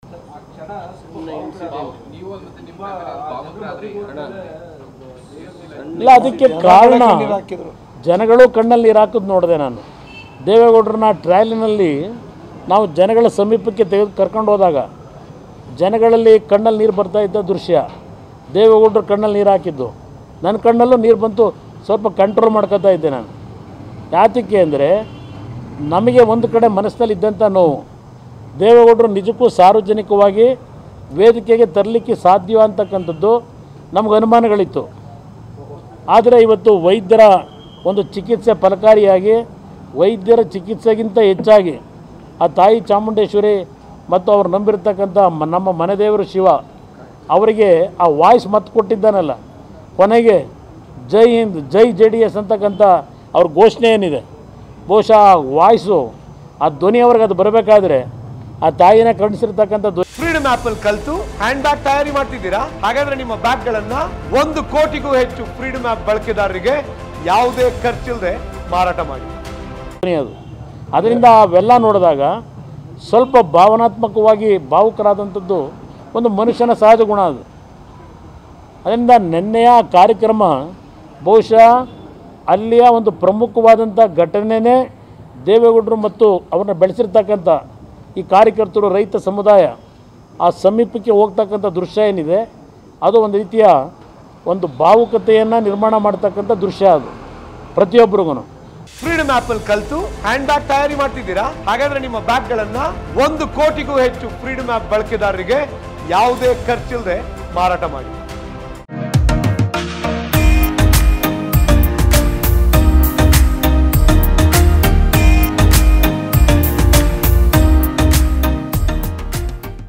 ನೀವು ಮತ್ತೆ ನಿಮ್ಮ ಭಾವುಕರಾದ್ರಿ ಇಲ್ಲ ಅದಕ್ಕೆ ಕಾರಣ ಜನಗಳು ಕಣ್ಣಲ್ಲಿ ನೀರು ಹಾಕೋದು ನೋಡಿದೆ ನಾನು ದೇವೇಗೌಡರನ್ನ ಟ್ರ್ಯಾಲಿನಲ್ಲಿ ನಾವು ಜನಗಳ ಸಮೀಪಕ್ಕೆ ತೆಗೆದು ಕರ್ಕೊಂಡು ಹೋದಾಗ ಜನಗಳಲ್ಲಿ ಕಣ್ಣಲ್ಲಿ ನೀರು ಬರ್ತಾ ಇದ್ದ ದೃಶ್ಯ ದೇವೇಗೌಡರು ಕಣ್ಣಲ್ಲಿ ನೀರು ಹಾಕಿದ್ದು ನನ್ನ ಕಣ್ಣಲ್ಲೂ ನೀರು ಬಂತು ಸ್ವಲ್ಪ ಕಂಟ್ರೋಲ್ ಮಾಡ್ಕೋತಾ ಇದ್ದೆ ನಾನು ಯಾತಕ್ಕೆ ಅಂದರೆ ನಮಗೆ ಒಂದು ಕಡೆ ಮನಸ್ಸಿನಲ್ಲಿ ಇದ್ದಂಥ ನೋವು ದೇವೇಗೌಡರು ನಿಜಕ್ಕೂ ಸಾರ್ವಜನಿಕವಾಗಿ ವೇದಿಕೆಗೆ ತರಲಿಕ್ಕೆ ಸಾಧ್ಯ ಅಂತಕ್ಕಂಥದ್ದು ನಮ್ಗೆ ಅನುಮಾನಗಳಿತ್ತು ಆದರೆ ಇವತ್ತು ವೈದ್ಯರ ಒಂದು ಚಿಕಿತ್ಸೆ ಫಲಕಾರಿಯಾಗಿ ವೈದ್ಯರ ಚಿಕಿತ್ಸೆಗಿಂತ ಹೆಚ್ಚಾಗಿ ಆ ತಾಯಿ ಚಾಮುಂಡೇಶ್ವರಿ ಮತ್ತು ಅವ್ರು ನಂಬಿರ್ತಕ್ಕಂಥ ಮ- ನಮ್ಮ ಮನೆದೇವರು ಶಿವ ಅವರಿಗೆ ಆ ವಾಯ್ಸ್ ಮತ್ತು ಕೊಟ್ಟಿದ್ದಾನಲ್ಲ ಕೊನೆಗೆ ಜೈ ಹಿಂದ್ ಜೈ ಜೆ ಡಿ ಎಸ್ ಅಂತಕ್ಕಂಥ ಅವ್ರ ಘೋಷಣೆ ಏನಿದೆ ಬಹುಶಃ ಆ ವಾಯ್ಸು ಆ ಧ್ವನಿ ಅವ್ರಿಗೆ ಅದು ಬರಬೇಕಾದ್ರೆ ಆ ತಾಯಿನ ಕಣಿಸಿರ್ತಕ್ಕಂಥ ಧ್ವನಿ ಫ್ರೀಡಮ್ ಆಪ್ ಅಲ್ಲಿ ಕಲ್ತು ಹ್ಯಾಂಡ್ ಬ್ಯಾಗ್ ತಯಾರಿ ಮಾಡ್ತಿದ್ದೀರಾ ಹಾಗಾದ್ರೆ ನಿಮ್ಮ ಬ್ಯಾಗ್ ಗಳನ್ನ ಒಂದು ಕೋಟಿಗೂ ಹೆಚ್ಚು ಫ್ರೀಡಮ್ ಆಪ್ ಬಳಕೆದಾರರಿಗೆ ಯಾವುದೇ ಖರ್ಚಿಲ್ಲದೆ ಮಾರಾಟ ಮಾಡಿ ಧ್ವನಿ ಅದು ಅದರಿಂದ ಅವೆಲ್ಲ ನೋಡಿದಾಗ ಸ್ವಲ್ಪ ಭಾವನಾತ್ಮಕವಾಗಿ ಭಾವುಕರಾದಂಥದ್ದು ಒಂದು ಮನುಷ್ಯನ ಸಹಜ ಗುಣ ಅದು ಅದರಿಂದ ನಿನ್ನೆಯ ಕಾರ್ಯಕ್ರಮ ಬಹುಶಃ ಅಲ್ಲಿಯ ಒಂದು ಪ್ರಮುಖವಾದಂಥ ಘಟನೆನೇ ದೇವೇಗೌಡರು ಮತ್ತು ಅವ್ರನ್ನ ಬೆಳೆಸಿರ್ತಕ್ಕಂಥ ಈ ಕಾರ್ಯಕರ್ತರು ರೈತ ಸಮುದಾಯ ಆ ಸಮೀಪಕ್ಕೆ ಹೋಗ್ತಕ್ಕಂಥ ದೃಶ್ಯ ಏನಿದೆ ಅದು ಒಂದು ರೀತಿಯ ಒಂದು ಭಾವುಕತೆಯನ್ನು ನಿರ್ಮಾಣ ಮಾಡ್ತಕ್ಕಂಥ ದೃಶ್ಯ ಅದು ಪ್ರತಿಯೊಬ್ಬರಿಗೂ ಫ್ರೀಡಮ್ ಆಪ್ ಅಲ್ಲಿ ಕಲ್ತು ಹ್ಯಾಂಡ್ ಬ್ಯಾಗ್ ತಯಾರಿ ಮಾಡ್ತಿದ್ದೀರಾ ಹಾಗಾದ್ರೆ ನಿಮ್ಮ ಬ್ಯಾಗ್ ಗಳನ್ನ ಒಂದು ಕೋಟಿಗೂ ಹೆಚ್ಚು ಫ್ರೀಡಮ್ ಆಪ್ ಬಳಕೆದಾರರಿಗೆ ಯಾವುದೇ ಖರ್ಚಿಲ್ಲದೆ ಮಾರಾಟ ಮಾಡಿ